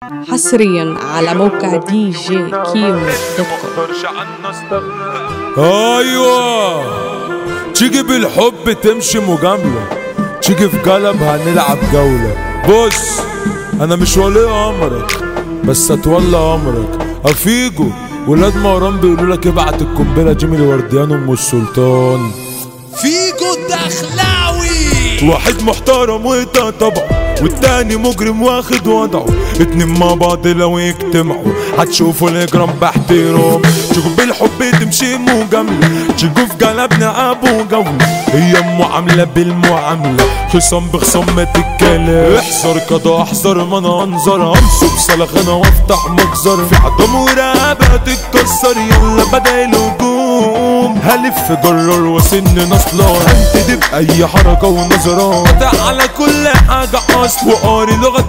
حصريا على موقع دي جي كيمو دوت كوم ايوه تيجي بالحب تمشي مجاملة تيجي في قلب هنلعب جولة بص انا مش ولي امرك بس اتولى امرك افيجو ولاد مهران بيقولوا لك ابعت القنبله جيمي الورديان ام السلطان فيجو الدخلاوي واحد محترم وده طبعا والتاني مجرم واخد وضعه اتنين مع بعض لو يجتمعوا هتشوفوا الاجرام باحترام تشوفوا بالحب تمشي مجاملة تشوفوا في قلبنا ابو جولة هي معاملة بالمعاملة خصام بخصام ما تتكلم احذر قضاء احذر منظر امسك صلخنا وافتح مجزر في عظم ورقبة تتكسر يلا بدا الهجوم هلف جرر وسن نصلار هنتدب اي حركة ونظرات على كل حاجة اصل وقاري لغة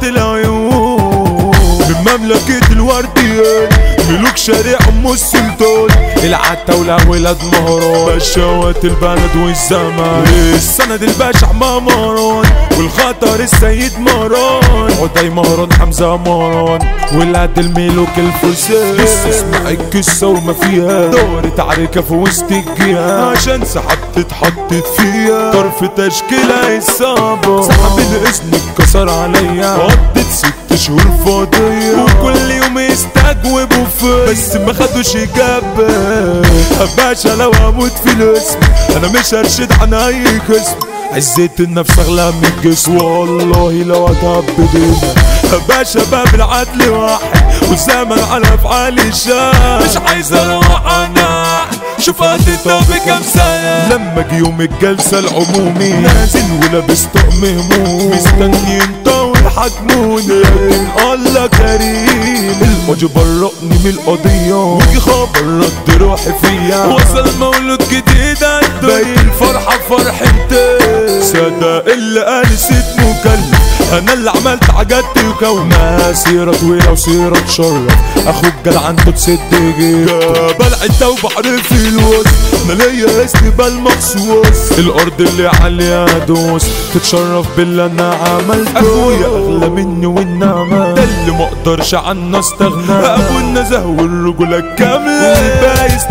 العيون من مملكة الورديان ملوك شارع ام السلطان العتاولة ولاد مهران بشوات البلد والزمان السند الباشا مهران والخطر السيد مهران عدي مهران حمزة مهران ولاد الملوك الفرسان لسه اسمع القصة وما فيها دورة عركة في وسط الجهة عشان سحبت اتحطت فيها طرف تشكيلة الصعبة سحب الاسم اتكسر عليا قضيت ست شهور فاضية وكل يوم يستجوبوا فيا بس ما خدوش اجابة باشا لو اموت في الاسم انا مش هرشد عن اي قسم عزيت النفس اغلى من الجسم والله لو اتعب بدينا باشا باب العدل واحد والزمن على افعالي شاح مش عايز اروح انا شوف هتطلع بكام سنة لما جه يوم الجلسة العمومي نازل ولابس طقم هموم مستني انت والحجموني لكن الله كريم الماضي برقني من القضية وجي خبر رد روحي فيا وصل مولود جديد باقي الفرحة فرحتي صدق اللي قال ست مكلف انا اللي عملت عجبت وكون سيرة طويلة وسيرة تشرف اخوك جدع عنده تسد جيب بلع وبحر في الوسط انا ليا استقبال مخصوص الارض اللي عليها ادوس تتشرف باللي انا عملته اخويا اغلى مني والنعمة ده اللي ما اقدرش عنه استغنى ابو النزه والرجولة الكاملة والبايس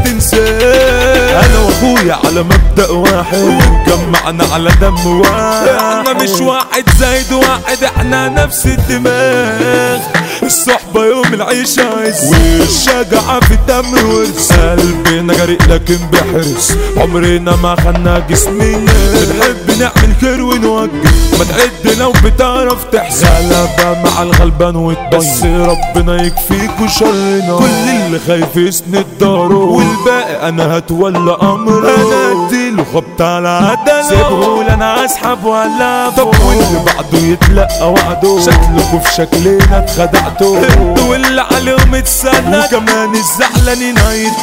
تنساه انا واخويا على مبدأ واحد واتجمعنا على دم واحد احنا مش واحد زايد واحد احنا نفس الدماغ الصحبة يوم العيشة عز والشجاعة في الدم ورث قلبنا جريء لكن بحرص عمرنا ما خدنا جسمنا بنحب نعمل خير ونوجه ما تعد لو بتعرف تحسن غلبة مع الغلبان والطيب بس ربنا يكفيكوا شرنا كل اللي خايف يسند داره والباقي انا هتولى امره انا اديله خبط على عدله سيبهول انا اسحب ولا طب واللي بعده يتلقى وعده شكلكوا في شكلنا اتخدعتوا انتوا واللي عليهم اتسند وكمان الزعلانين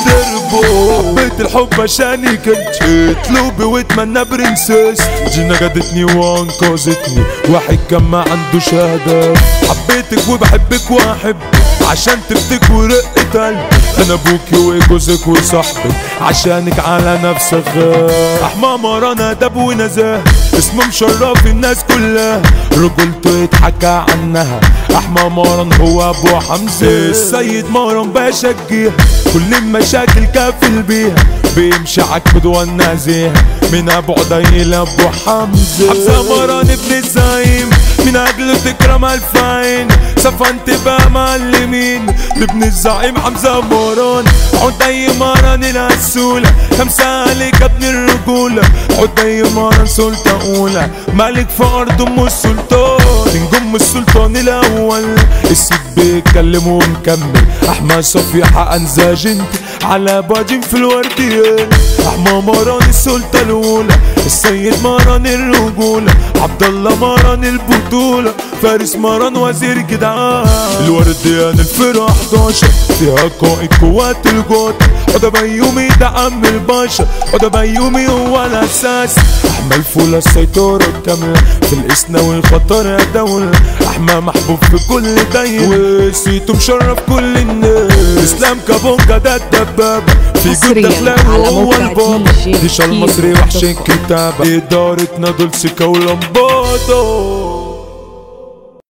هيتضربوا حبيت الحب عشاني كنت اطلبي واتمنى برنسس جينا جدتني وانقذتني واحد كان ما عنده شهادة حبيتك وبحبك واحب عشان تبتك ورقة قلبي انا ابوكي وجوزك وصاحبك عشانك على نفسك غير احمى مرانا ادب ونزاهه اسمه مشرف الناس كلها رجولته يتحكى عنها احمى مارن هو ابو حمزه السيد مارن باشا الجيها كل المشاكل كافل بيها بيمشي عكبد والنازيها من ابو عديل ابو حمزه حمزه مارن ابن الزعيم من اجله تكرم الفاين سفنت بقى معلمين لابن الزعيم حمزه مارن عدي مارن العسولة خمسة عليك ابن الرجولة عدي مارن سلطة أولى ملك في أرض أم السلطان نجم السلطان الأول السيد بيتكلم ومكمل أحمد صفي حقن زاجنت على باجين في الورديان أحمى ماران السلطة الأولى السيد ماران الرجولة عبد الله ماران البطولة فارس ماران وزير جدعان الورديان الفرقة 11 فيها قائد قوات الجود حدا بيومي ده عم الباشا حدا بيومي هو الأساس أحمى الفولة السيطرة الكاملة في الإسنا والخطر يا دولة أحمى محبوب في كل دايرة وسيته مشرف كل الناس إسلام كابونجا ده الدبابة في جود حصرياً دخلاوي على هو موقع البابا DJ ديشا المصري كيمو وحش دوت كوم. الكتابة إدارتنا دول سكة ولمبادو